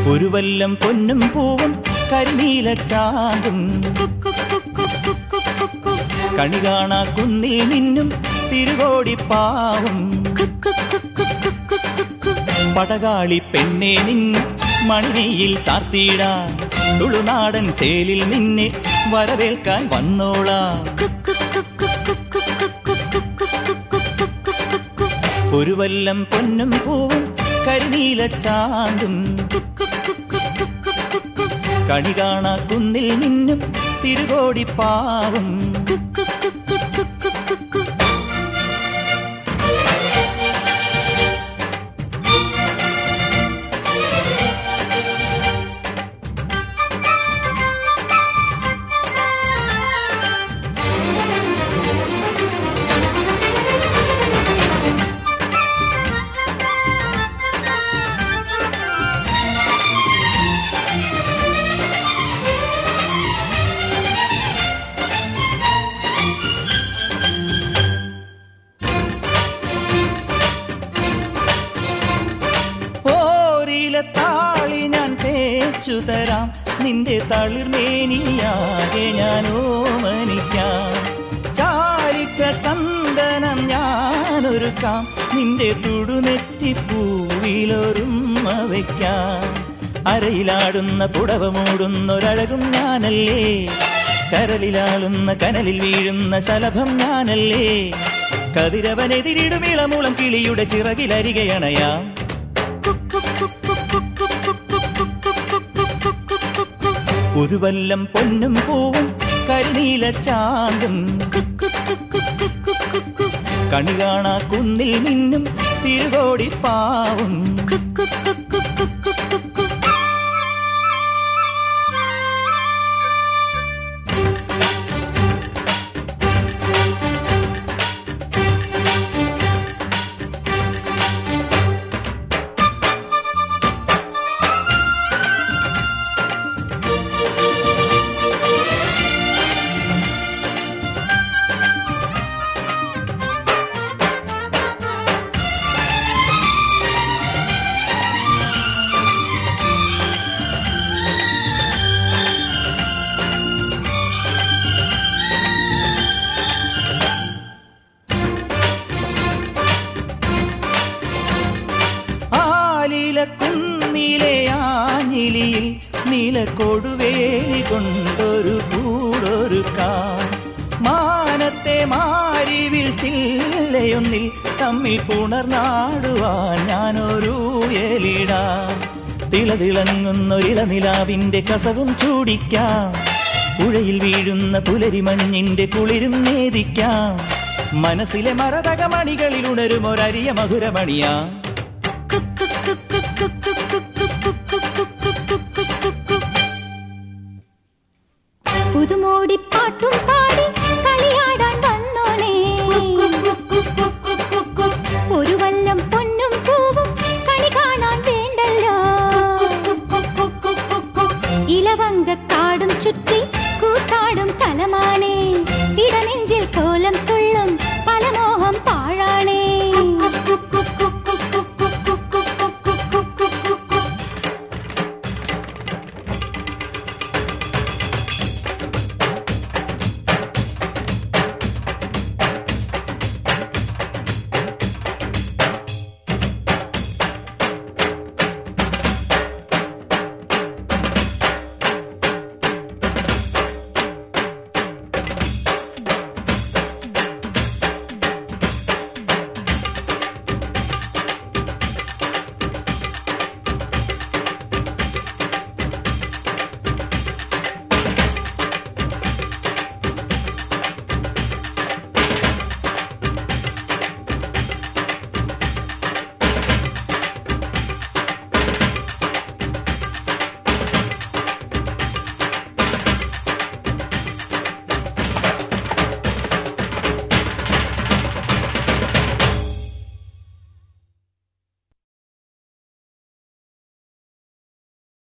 ഒരു വല്ലം പൊന്നും പൂവും കരിനീല ചാന്തും കണി കാണാ കുന്നിൽ നിന്നും തിരുകോടിപ്പാവും പടകാളി പെണ്ണെ നിൻ മണിയിൽ ചാർത്തിയിടാൻ തുളുനാടൻ ചേലിൽ നിന്നെ വരവേൽക്കാൻ വന്നോളാം ഒരു വല്ലം പൊന്നും പൂവും കരിനീല ചാന്തും കണി കാണാ കുന്നിൽ നിന്നും തിരുകോടിപ്പാവും ഓരിലെ താളി ഞാൻ തേച്ചു തരാം നിന്റെ തളിർമേനിയാകെ ഞാൻ ഓമനിക്കാം ചാലിച്ച ചന്ദനം ഞാനൊരുക്കാം നിന്റെ തുടുനെറ്റിപ്പൂവിലൊരുമ്മ വയ്ക്കാം അരയിലാടുന്ന പുടവ മൂടുന്നൊരഴകും ഞാനല്ലേ കരളിലാളുന്ന കനലിൽ വീഴുന്ന ശലഭം ഞാനല്ലേ കതിരവനെതിരിടും ഇളമുളം കിളിയുടെ ചിറകിലരികയണയാം ഒരു വല്ലം പൊന്നും പൂവും കരിനീല ചാന്തും കണി കാണാ കുന്നിൽ നിന്നും തിരുകോടിപ്പാവും ആലില കുന്നിലെ ആഞ്ഞിലിയിൽ നീല കൊടുവേലി കൊണ്ടൊരു കൂടൊരുക്കാം മാനത്തെ മാരിവിൽ ചില്ലയൊന്നിൽ തമ്മിൽ പുണർനാടുവാൻ ഞാനൊരു എലിടാം തിളതിളങ്ങുന്നൊരിള നിലാവിന്റെ കസവും ചൂടിക്കാം പുഴയിൽ വീഴുന്ന പുലരിമഞ്ഞിന്റെ കുളിരും നേദിക്കാം മനസ്സിലെ മരതകമണികളിൽ ഉണരും ഒരരിയ മധുരമണിയാ പുതുമോടി പാട്ടും പാടി